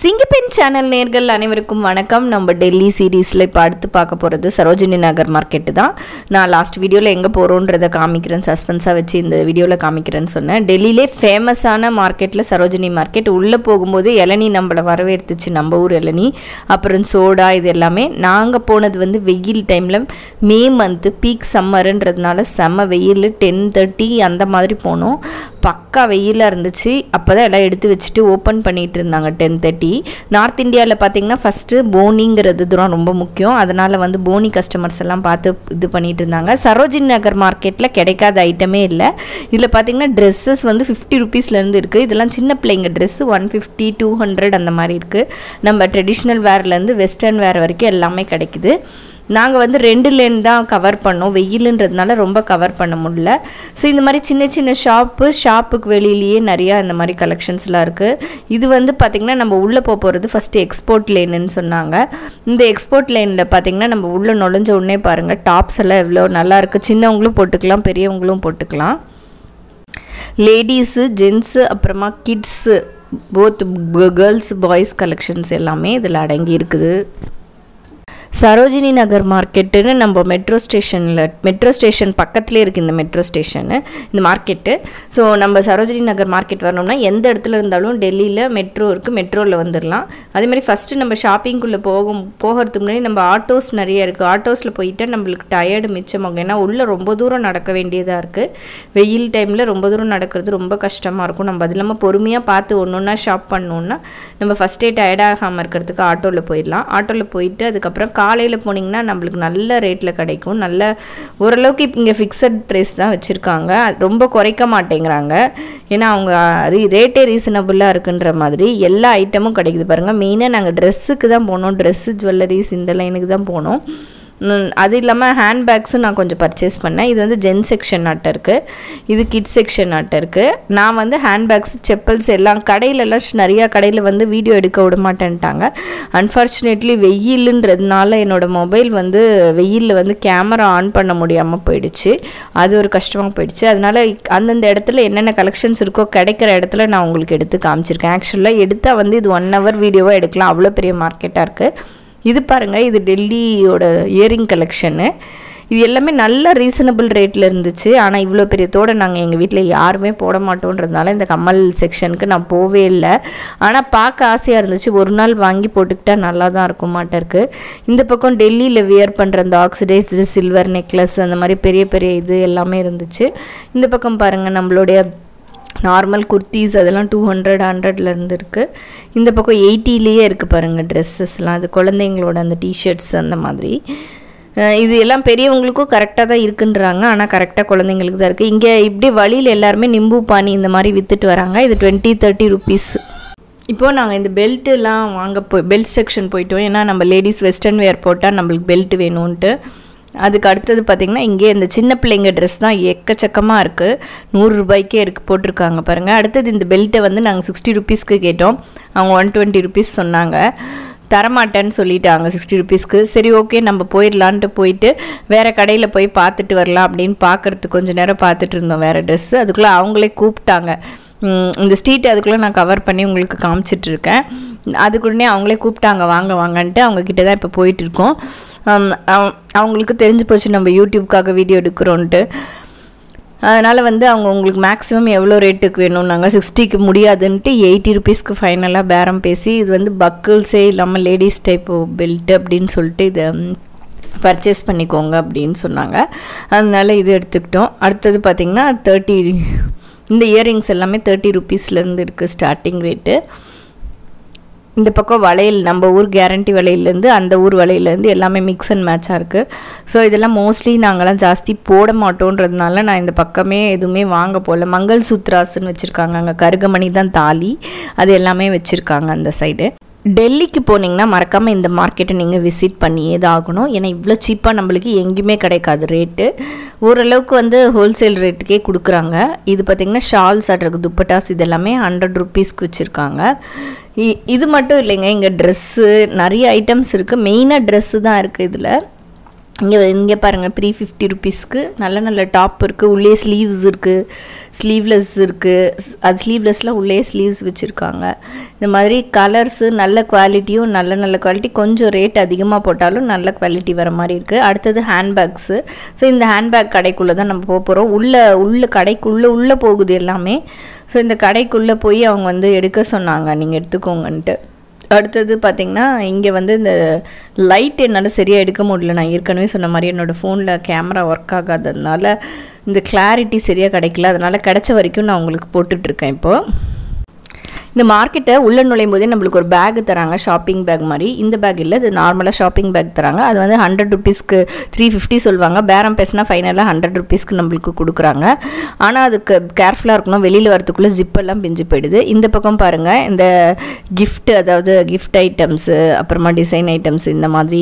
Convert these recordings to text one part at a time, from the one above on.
சிங்கப்பெண் channel நேர்கள் அனைவருக்கும் வணக்கம் நம்ம டெல்லி சீரீஸில் இப்போ அடுத்து பார்க்க போகிறது சரோஜினி நகர் மார்க்கெட்டு தான் நான் லாஸ்ட் வீடியோவில் எங்கே போகிறோன்றதை காமிக்கிறேன் சஸ்பென்ஸாக வச்சு இந்த வீடியோவில் காமிக்கிறேன்னு சொன்னேன் டெல்லியிலே ஃபேமஸான மார்க்கெட்டில் சரோஜினி மார்க்கெட் உள்ளே போகும்போது இளநீ நம்மளை வரவேற்றுச்சு நம்ம ஊர் இளநீ அப்புறம் சோடா இது எல்லாமே நாங்கள் போனது வந்து வெயில் டைமில் மே மந்த்து பீக் சம்மருன்றதுனால செம்ம வெயில் டென் தேர்ட்டி அந்த மாதிரி போனோம் பக்கா வெயிலாக இருந்துச்சு அப்போ தான் எல்லாம் எடுத்து வச்சுட்டு ஓப்பன் பண்ணிகிட்டு இருந்தாங்க டென் தேர்ட்டி நார்த் இந்தியாவில் பார்த்தீங்கன்னா ஃபஸ்ட்டு போனிங்கிறது தூரம் ரொம்ப முக்கியம் அதனால் வந்து போனி கஸ்டமர்ஸ் எல்லாம் பார்த்து இது பண்ணிகிட்டு இருந்தாங்க சரோஜினி நகர் மார்க்கெட்டில் கிடைக்காத ஐட்டமே இல்லை இதில் பார்த்தீங்கன்னா ட்ரெஸ்ஸஸ் வந்து ஃபிஃப்டி ருபீஸ்லேருந்து இருக்குது இதெல்லாம் சின்ன பிள்ளைங்க dress one fifty two hundred அந்த மாதிரி இருக்குது நம்ம ட்ரெடிஷ்னல் வேர்லேருந்து வெஸ்டர்ன் வேர் வரைக்கும் எல்லாமே கிடைக்குது நாங்கள் வந்து ரெண்டு லேன் தான் கவர் பண்ணோம் வெயிலுன்றதுனால ரொம்ப கவர் பண்ண முடியல ஸோ இந்த மாதிரி சின்ன சின்ன ஷாப்பு ஷாப்புக்கு வெளியிலேயே நிறையா இந்த மாதிரி கலெக்ஷன்ஸ்லாம் இருக்குது இது வந்து பார்த்திங்கன்னா நம்ம உள்ளே போக போகிறது ஃபஸ்ட்டு எக்ஸ்போர்ட் லேனுன்னு சொன்னாங்க இந்த எக்ஸ்போர்ட் லேனில் பார்த்திங்கன்னா நம்ம உள்ளே நுழைஞ்ச உடனே பாருங்கள் டாப்ஸ் எல்லாம் எவ்வளோ நல்லா இருக்குது சின்னவங்களும் போட்டுக்கலாம் பெரியவங்களும் போட்டுக்கலாம் லேடிஸு ஜென்ஸு அப்புறமா kids both girls boys collections எல்லாமே இதில் அடங்கி இருக்குது சரோஜினி நகர் மார்க்கெட்டுன்னு நம்ம மெட்ரோ ஸ்டேஷனில் மெட்ரோ ஸ்டேஷன் பக்கத்துலேயே இருக்குது இந்த மெட்ரோ ஸ்டேஷனு இந்த மார்க்கெட்டு ஸோ நம்ம சரோஜினி நகர் மார்க்கெட் வரணும்னா எந்த இடத்துல இருந்தாலும் டெல்லியில் மெட்ரோ இருக்குது மெட்ரோவில் வந்துடலாம் அதே மாதிரி ஃபஸ்ட்டு நம்ம ஷாப்பிங்குள்ளே போகும் போகிறதுக்கு முன்னாடி நம்ம ஆட்டோஸ் நிறைய இருக்குது ஆட்டோஸில் போயிட்டு நம்மளுக்கு டயர்டு மிச்சமாகும் ஏன்னா உள்ளே ரொம்ப தூரம் நடக்க வேண்டியதாக இருக்குது வெயில் டைமில் ரொம்ப தூரம் நடக்கிறது ரொம்ப கஷ்டமாக இருக்கும் நம்ம அது இல்லாமல் பொறுமையாக பார்த்து ஒன்று ஒன்றா ஷாப் பண்ணோன்னா நம்ம ஃபஸ்ட்டே டயர்டாகாமல் இருக்கிறதுக்கு ஆட்டோவில் போயிடலாம் ஆட்டோவில் போயிட்டு அதுக்கப்புறம் காலையில் போனீங்கன்னா நம்மளுக்கு நல்ல ரேட்டில் கிடைக்கும் நல்ல ஓரளவுக்கு இப்போ இங்கே ஃபிக்ஸட் ப்ரைஸ் தான் வச்சுருக்காங்க ரொம்ப குறைக்க மாட்டேங்கிறாங்க ஏன்னா அவங்க ரீ ரேட்டே ரீசனபுளாக இருக்குன்ற மாதிரி எல்லா ஐட்டமும் கிடைக்குது பாருங்கள் மெயினாக நாங்கள் ட்ரெஸ்ஸுக்கு தான் போனோம் ட்ரெஸ்ஸு ஜுவல்லரிஸ் இந்த லைனுக்கு தான் போனோம் அது இல்லாமல் ஹேண்ட்பேக்ஸும் நான் கொஞ்சம் பர்ச்சேஸ் பண்ணேன் இது வந்து ஜென் செக்ஷன் ஆட்டை இருக்குது இது கிட் செக்ஷன் ஆட்டை இருக்குது நான் வந்து ஹேண்ட்பேக்ஸ் செப்பல்ஸ் எல்லாம் கடையிலலாம் நிறையா கடையில் வந்து வீடியோ எடுக்க விட மாட்டேன்ட்டாங்க அன்ஃபார்ச்சுனேட்லி வெயிலுன்றதுனால என்னோடய மொபைல் வந்து வெயிலில் வந்து கேமரா ஆன் பண்ண முடியாமல் போயிடுச்சு அது ஒரு கஷ்டமாக போயிடுச்சு அதனால் அந்தந்த இடத்துல என்னென்ன கலெக்ஷன்ஸ் இருக்கோ கிடைக்கிற இடத்துல நான் உங்களுக்கு எடுத்து காமிச்சிருக்கேன் ஆக்சுவலாக எடுத்தால் வந்து இது ஒன் ஹவர் வீடியோவாக எடுக்கலாம் அவ்வளோ பெரிய மார்க்கெட்டாக இருக்குது இது பாருங்கள் இது டெல்லியோட இயரிங் கலெக்ஷனு இது எல்லாமே நல்ல ரீசனபிள் ரேட்டில் இருந்துச்சு ஆனால் இவ்வளோ பெரிய தோடை நாங்கள் எங்கள் வீட்டில் யாருமே போட மாட்டோன்றதுனால இந்த கம்மல் செக்ஷனுக்கு நான் போவே இல்லை ஆனால் பார்க்க ஆசையாக இருந்துச்சு ஒரு நாள் வாங்கி போட்டுக்கிட்டால் நல்லா தான் இருக்கும் மாட்டிருக்கு இந்த பக்கம் டெல்லியில் வியர் பண்ணுற அந்த ஆக்சிடைஸ்டு சில்வர் நெக்லஸ் அந்த மாதிரி பெரிய பெரிய இது எல்லாமே இருந்துச்சு இந்த பக்கம் பாருங்கள் நம்மளுடைய நார்மல் குர்த்திஸ் அதெல்லாம் டூ ஹண்ட்ரட் ஹண்ட்ரட்லேருந்து இருக்குது இந்த பக்கம் எயிட்டிலேயே இருக்குது பாருங்கள் ட்ரெஸ்ஸஸ்லாம் அது குழந்தைங்களோட அந்த டிஷர்ட்ஸ் அந்த மாதிரி இது எல்லாம் பெரியவங்களுக்கும் கரெக்டாக தான் இருக்குன்றாங்க ஆனால் கரெக்டாக குழந்தைங்களுக்கு தான் இருக்குது இங்கே இப்படி வழியில் எல்லாருமே நிம்பு பானி இந்த மாதிரி விற்றுட்டு வராங்க இது டுவெண்ட்டி தேர்ட்டி ருபீஸ் இப்போது நாங்கள் இந்த பெல்ட்டுலாம் வாங்க போய் பெல்ட் செக்ஷன் போயிட்டோம் ஏன்னா நம்ம லேடிஸ் வெஸ்டர்ன் வேர் போட்டால் நம்மளுக்கு பெல்ட் வேணும்ன்ட்டு அதுக்கு அடுத்தது பார்த்திங்கன்னா இங்கே இந்த சின்ன பிள்ளைங்க ட்ரெஸ் தான் எக்கச்சக்கமாக இருக்குது நூறு ரூபாய்க்கே இருக்குது போட்டிருக்காங்க பாருங்கள் அடுத்தது இந்த பெல்ட்டை வந்து நாங்கள் சிக்ஸ்டி ருபீஸ்க்கு கேட்டோம் அவங்க ஒன் டுவெண்ட்டி ருபீஸ் சொன்னாங்க தரமாட்டேன்னு சொல்லிட்டாங்க சிக்ஸ்டி ருபீஸ்க்கு சரி ஓகே நம்ம போயிடலான்ட்டு போயிட்டு வேறு கடையில் போய் பார்த்துட்டு வரலாம் அப்படின்னு பார்க்குறதுக்கு கொஞ்சம் நேரம் பார்த்துட்டு இருந்தோம் வேறு ட்ரெஸ்ஸு அதுக்குள்ளே அவங்களே கூப்பிட்டாங்க இந்த ஸ்ட்ரீட் அதுக்குள்ளே நான் கவர் பண்ணி உங்களுக்கு காமிச்சிட்ருக்கேன் அதுக்குடனே அவங்களே கூப்பிட்டாங்க வாங்க வாங்கன்ட்டு அவங்கக்கிட்ட தான் இப்போ போயிட்டுருக்கோம் அவங்களுக்கு தெரிஞ்சு போச்சு நம்ம யூடியூப்காக வீடியோ எடுக்கிறோன்ட்டு அதனால் வந்து அவங்க உங்களுக்கு மேக்ஸிமம் எவ்வளோ ரேட்டுக்கு வேணும்னாங்க சிக்ஸ்டிக்கு முடியாதுன்ட்டு எயிட்டி ருபீஸ்க்கு ஃபைனலாக பேரம் பேசி இது வந்து பக்கிள்ஸே இல்லாமல் லேடிஸ் டைப் பெல்ட் அப்படின்னு சொல்லிட்டு இதை பர்ச்சேஸ் பண்ணிக்கோங்க அப்படின்னு சொன்னாங்க அதனால் இது எடுத்துக்கிட்டோம் அடுத்தது பார்த்திங்கன்னா தேர்ட்டி இந்த இயரிங்ஸ் எல்லாமே தேர்ட்டி ருபீஸ்லேருந்து இருக்குது ஸ்டார்டிங் ரேட்டு இந்த பக்கம் வளையல் நம்ம ஊர் கேரண்டி வளையல்லேருந்து அந்த ஊர் வளையல்லேருந்து எல்லாமே மிக்ஸ் அண்ட் மேட்சாக இருக்குது ஸோ இதெல்லாம் மோஸ்ட்லி நாங்களாம் ஜாஸ்தி போட மாட்டோன்றதுனால நான் இந்த பக்கமே எதுவுமே வாங்க போகல மங்கள் சூத்ராஸ்ன்னு வச்சுருக்காங்க அங்கே கருகமணி தான் தாலி அது எல்லாமே வச்சுருக்காங்க அந்த சைடு டெல்லிக்கு போனீங்கன்னா மறக்காமல் இந்த மார்க்கெட்டை நீங்கள் விசிட் பண்ணியே தான் ஆகணும் ஏன்னா இவ்வளோ சீப்பாக நம்மளுக்கு எங்கேயுமே கிடைக்காது ரேட்டு ஓரளவுக்கு வந்து ஹோல்சேல் ரேட்டுக்கே கொடுக்குறாங்க இது பார்த்திங்கன்னா ஷால்ஸ் ஆட்ருக்கு துப்பட்டாஸ் இது எல்லாமே ஹண்ட்ரட் ருபீஸ்க்கு வச்சுருக்காங்க இது மட்டும் இல்லைங்க இங்கே ட்ரெஸ்ஸு நிறைய ஐட்டம்ஸ் இருக்குது மெயினாக ட்ரெஸ்ஸு தான் இருக்குது இதில் இங்கே இங்கே பாருங்கள் த்ரீ ஃபிஃப்டி ருபீஸ்க்கு நல்ல நல்ல டாப் இருக்குது உள்ளே ஸ்லீவ்ஸ் இருக்குது ஸ்லீவ்லெஸ் இருக்குது அது ஸ்லீவ்லெஸ்ஸில் உள்ளே ஸ்லீவ்ஸ் வச்சுருக்காங்க இந்த மாதிரி கலர்ஸு நல்ல குவாலிட்டியும் நல்ல நல்ல குவாலிட்டி கொஞ்சம் ரேட் அதிகமாக போட்டாலும் நல்ல குவாலிட்டி வர மாதிரி இருக்குது அடுத்தது ஹேண்ட்பேக்ஸு ஸோ இந்த ஹேண்ட்பேக் கடைக்குள்ளே தான் நம்ம போக போகிறோம் உள்ளே உள்ள கடைக்குள்ளே உள்ளே போகுது எல்லாமே ஸோ இந்த கடைக்குள்ளே போய் அவங்க வந்து எடுக்க சொன்னாங்க நீங்கள் எடுத்துக்கோங்கன்ட்டு அடுத்தது பார்த்திங்கன்னா இங்கே வந்து இந்த லைட் என்னால் சரியாக எடுக்க முடியல நான் ஏற்கனவே சொன்ன மாதிரி என்னோடய ஃபோனில் கேமரா ஒர்க் ஆகாததுனால இந்த கிளாரிட்டி சரியாக கிடைக்கல அதனால் கிடைச்ச வரைக்கும் நான் உங்களுக்கு போட்டுட்ருக்கேன் இப்போது இந்த மார்க்கெட்டை உள்ளே நுழையும் போதே நம்மளுக்கு ஒரு பேக் தராங்க ஷாப்பிங் பேக் மாதிரி இந்த பேக் இல்லை இது நார்மலாக ஷாப்பிங் பேக் தராங்க அது வந்து ஹண்ட்ரட் ருபீஸ்க்கு த்ரீ ஃபிஃப்டி சொல்லுவாங்க பேரம் பேசினா ஃபைனலாக ஹண்ட்ரட் ருபீஸ்க்கு நம்மளுக்கு கொடுக்குறாங்க ஆனால் அதுக்கு கேர்ஃபுல்லாக இருக்கணும் வெளியில் வரத்துக்குள்ளே ஜிப்பெல்லாம் பிஞ்சு போயிடுது இந்த பக்கம் பாருங்கள் இந்த கிஃப்ட் அதாவது கிஃப்ட் ஐட்டம்ஸு அப்புறமா டிசைன் ஐட்டம்ஸ் இந்த மாதிரி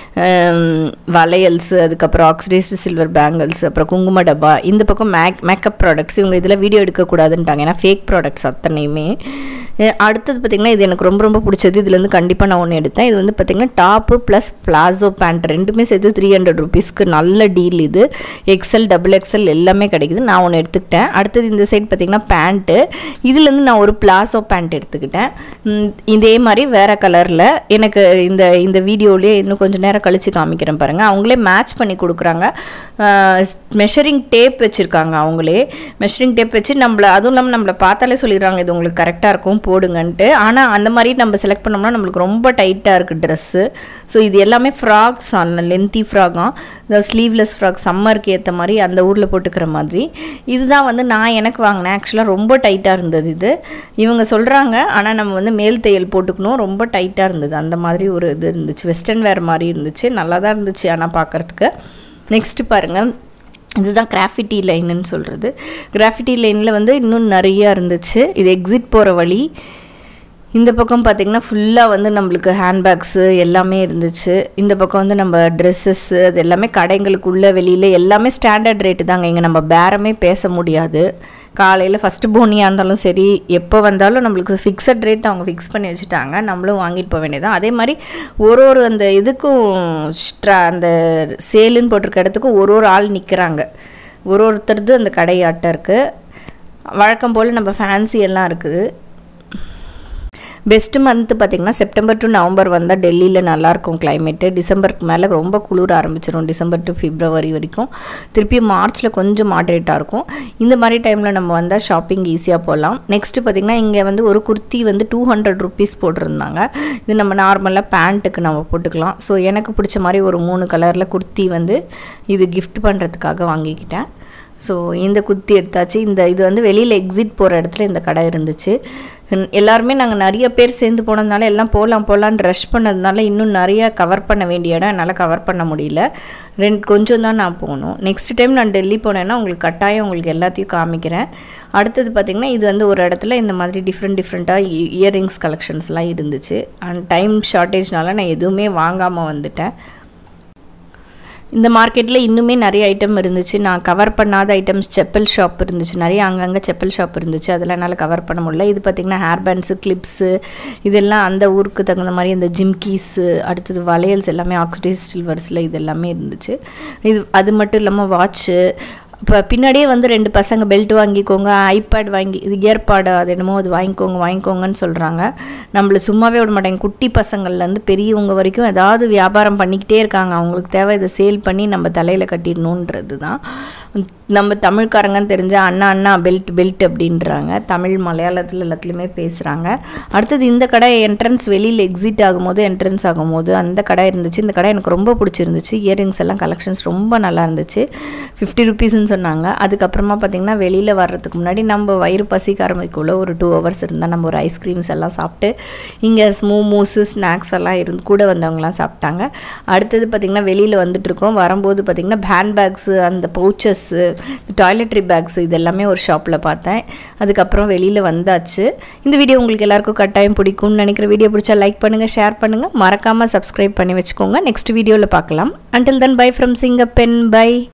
வளையல்ஸு அதுக்கப்புறம் ஆக்சிடைஸ்டு சில்வர் பேங்கிள்ஸ் அப்புறம் குங்கும டப்பா இந்த பக்கம் மேக் மேக்கப் ப்ராடக்ட்ஸ் இவங்க இதில் வீடியோ எடுக்கக்கூடாதுன்ட்டாங்க ஏன்னா ஃபேக் ப்ராடக்ட்ஸ் அத்தனையுமே அடுத்தது பார்த்திங்கன்னா இது எனக்கு ரொம்ப ரொம்ப பிடிச்சது இதுலேருந்து கண்டிப்பாக நான் ஒன்று எடுத்தேன் இது வந்து பார்த்திங்கன்னா டாப்பு ப்ளஸ் பிளாசோ பேண்ட் ரெண்டுமே சேர்த்து த்ரீ ஹண்ட்ரட் ருபீஸ்க்கு நல்ல டீல் இது எக்ஸல் டபுள் எக்ஸல் எல்லாமே கிடைக்குது நான் ஒன்று எடுத்துக்கிட்டேன் அடுத்தது இந்த சைட் பார்த்திங்கன்னா பேண்ட்டு இதுலேருந்து நான் ஒரு பிளாசோ பேண்ட் எடுத்துக்கிட்டேன் இதே மாதிரி வேறு கலரில் எனக்கு இந்த இந்த வீடியோலேயே இன்னும் கொஞ்சம் நேரம் கழித்து காமிக்கிறேன் பாருங்கள் அவங்களே மேட்ச் பண்ணி கொடுக்குறாங்க மெஷரிங் டேப் வச்சுருக்காங்க அவங்களே மெஷரிங் டேப் வச்சு நம்மளை அதுவும் இல்லாமல் நம்மளை பார்த்தாலே சொல்லிடுறாங்க இது உங்களுக்கு கரெக்டாக இருக்கும் போடுங்கன்ட்டு ஆனால் அந்த மாதிரி நம்ம செலக்ட் பண்ணோம்னா நம்மளுக்கு ரொம்ப டைட்டாக இருக்குது ட்ரெஸ்ஸு ஸோ இது எல்லாமே ஃப்ராக்ஸ் லென்த்தி ஃப்ராகாக இந்த ஸ்லீவ்லெஸ் ஃப்ராக் சம்மருக்கு ஏற்ற மாதிரி அந்த ஊரில் போட்டுக்கிற மாதிரி இதுதான் வந்து நான் எனக்கு வாங்கினேன் ஆக்சுவலாக ரொம்ப டைட்டாக இருந்தது இது இவங்க சொல்கிறாங்க ஆனால் நம்ம வந்து மேல் தையல் போட்டுக்கணும் ரொம்ப டைட்டாக இருந்தது அந்த மாதிரி ஒரு இது இருந்துச்சு வெஸ்டர்ன் வேர் மாதிரி இருந்துச்சு நல்லா தான் இருந்துச்சு ஆனால் பார்க்குறதுக்கு நெக்ஸ்ட்டு பாருங்கள் இதுதான் கிராஃபிட்டி லைனுன்னு சொல்கிறது கிராஃபிட்டி லைனில் வந்து இன்னும் நிறையா இருந்துச்சு இது எக்ஸிட் போகிற வழி இந்த பக்கம் பார்த்திங்கன்னா ஃபுல்லாக வந்து நம்மளுக்கு ஹேண்ட்பேக்ஸு எல்லாமே இருந்துச்சு இந்த பக்கம் வந்து நம்ம ட்ரெஸ்ஸஸ்ஸு அது எல்லாமே கடைங்களுக்குள்ளே வெளியில் எல்லாமே ஸ்டாண்டர்ட் ரேட்டு தாங்க இங்கே நம்ம பேரமே பேச முடியாது காலையில் ஃபஸ்ட்டு போனியாக இருந்தாலும் சரி எப்போ வந்தாலும் நம்மளுக்கு ஃபிக்ஸட் ரேட் அவங்க ஃபிக்ஸ் பண்ணி வச்சுட்டாங்க நம்மளும் வாங்கிட்டு போக வேண்டியதான் அதே மாதிரி ஒரு ஒரு அந்த இதுக்கும் ஸ்ட்ரா அந்த சேலுன்னு போட்டிருக்க இடத்துக்கும் ஒரு ஒரு ஆள் நிற்கிறாங்க ஒரு ஒருத்தருது அந்த கடையாட்டம் இருக்குது வழக்கம் போல் நம்ம ஃபேன்சி எல்லாம் இருக்குது பெஸ்ட்டு மந்த்து பார்த்திங்கன்னா செப்டம்பர் டு நவம்பர் வந்தால் டெல்லியில் நல்லாயிருக்கும் கிளைமேட்டு டிசம்பருக்கு மேலே ரொம்ப குளிர ஆரம்பிச்சிடும் டிசம்பர் டு பிப்ரவரி வரைக்கும் திருப்பி மார்ச்சில் கொஞ்சம் மாட்ரேட்டாக இருக்கும் இந்த மாதிரி டைமில் நம்ம வந்தால் ஷாப்பிங் ஈஸியாக போகலாம் நெக்ஸ்ட்டு பார்த்திங்கன்னா இங்கே வந்து ஒரு குர்த்தி வந்து டூ ஹண்ட்ரட் ருபீஸ் போட்டிருந்தாங்க இது நம்ம நார்மலாக பேண்ட்டுக்கு நம்ம போட்டுக்கலாம் ஸோ எனக்கு பிடிச்ச மாதிரி ஒரு மூணு கலரில் குர்த்தி வந்து இது கிஃப்ட் பண்ணுறதுக்காக வாங்கிக்கிட்டேன் ஸோ இந்த குத்தி எடுத்தாச்சு இந்த இது வந்து வெளியில் எக்ஸிட் போகிற இடத்துல இந்த கடை இருந்துச்சு எல்லாருமே நாங்கள் நிறைய பேர் சேர்ந்து போனதுனால எல்லாம் போகலாம் போகலான்னு ரஷ் பண்ணதுனால இன்னும் நிறைய கவர் பண்ண வேண்டிய இடம் என்னால் கவர் பண்ண முடியல ரெண்டு கொஞ்சம் தான் நான் போகணும் நெக்ஸ்ட் டைம் நான் டெல்லி போனேன்னா உங்களுக்கு கட்டாயம் உங்களுக்கு எல்லாத்தையும் காமிக்கிறேன் அடுத்தது பார்த்திங்கன்னா இது வந்து ஒரு இடத்துல இந்த மாதிரி டிஃப்ரெண்ட் டிஃப்ரெண்ட்டாக இயரிங்ஸ் கலெக்ஷன்ஸ்லாம் இருந்துச்சு அண்ட் டைம் ஷார்ட்டேஜ்னால நான் எதுவுமே வாங்காமல் வந்துட்டேன் இந்த மார்க்கெட்டில் இன்னுமே நிறைய ஐட்டம் இருந்துச்சு நான் கவர் பண்ணாத ஐட்டம்ஸ் செப்பல் ஷாப் இருந்துச்சு நிறைய அங்கங்கே செப்பல் ஷாப் இருந்துச்சு அதெல்லாம் என்னால் கவர் பண்ண முடியல இது பார்த்திங்கன்னா ஹேர் பேண்ட்ஸு கிளிப்ஸு இதெல்லாம் அந்த ஊருக்கு தகுந்த மாதிரி அந்த ஜிம்கீஸு அடுத்தது வளையல்ஸ் எல்லாமே ஆக்சிடைஸ் சில்வர்ஸில் இது எல்லாமே இருந்துச்சு இது அது மட்டும் இல்லாமல் வாட்ச்சு இப்போ பின்னாடியே வந்து ரெண்டு பசங்க பெல்ட் வாங்கிக்கோங்க ஐபேட் வாங்கி இது இயர்பாடு அது என்னமோ அது வாங்கிக்கோங்க வாங்கிக்கோங்கன்னு சொல்கிறாங்க நம்மளை சும்மாவே விட மாட்டாங்க குட்டி பசங்கள்லேருந்து பெரியவங்க வரைக்கும் ஏதாவது வியாபாரம் பண்ணிக்கிட்டே இருக்காங்க அவங்களுக்கு தேவை இதை சேல் பண்ணி நம்ம தலையில் கட்டிடணுன்றது தான் நம்ம தமிழ்காரங்கன்னு தெரிஞ்சால் அண்ணா அண்ணா பெல்ட் பெல்ட் அப்படின்றாங்க தமிழ் மலையாளத்தில் எல்லாத்துலேயுமே பேசுகிறாங்க அடுத்தது இந்த கடை என்ட்ரன்ஸ் வெளியில் எக்ஸிட் ஆகும்போது என்ட்ரன்ஸ் ஆகும்போது அந்த கடை இருந்துச்சு இந்த கடை எனக்கு ரொம்ப பிடிச்சிருந்துச்சு இயரிங்ஸ் எல்லாம் கலெக்ஷன்ஸ் ரொம்ப நல்லா இருந்துச்சு ஃபிஃப்டி ருபீஸ்ன்னு சொன்னாங்க அதுக்கப்புறமா பார்த்திங்கன்னா வெளியில் வர்றதுக்கு முன்னாடி நம்ம வயிறு பசிக்க ஆரம்பிக்குள்ள ஒரு டூ ஹவர்ஸ் இருந்தால் நம்ம ஒரு ஐஸ்கிரீம்ஸ் எல்லாம் சாப்பிட்டு இங்கே மோமோஸு ஸ்நாக்ஸ் எல்லாம் இருந்து கூட வந்தவங்கலாம் சாப்பிட்டாங்க அடுத்தது பார்த்திங்கன்னா வெளியில் வந்துட்டு இருக்கோம் வரும்போது பார்த்திங்கன்னா ஹேண்ட் பேக்ஸு அந்த பவுச்சஸ்ஸு டாய்லெட்ரி பேக்ஸ் இது எல்லாமே ஒரு ஷாப்பில் பார்த்தேன் அதுக்கப்புறம் வெளியில் வந்தாச்சு இந்த வீடியோ உங்களுக்கு எல்லாருக்கும் கட்டாயம் பிடிக்கும்னு நினைக்கிற வீடியோ பிடிச்சா லைக் பண்ணுங்கள் ஷேர் பண்ணுங்கள் மறக்காமல் சப்ஸ்கிரைப் பண்ணி வச்சுக்கோங்க நெக்ஸ்ட் வீடியோவில் பார்க்கலாம் அண்டில் தென் பை ஃப்ரம் சிங்கப்பென் பை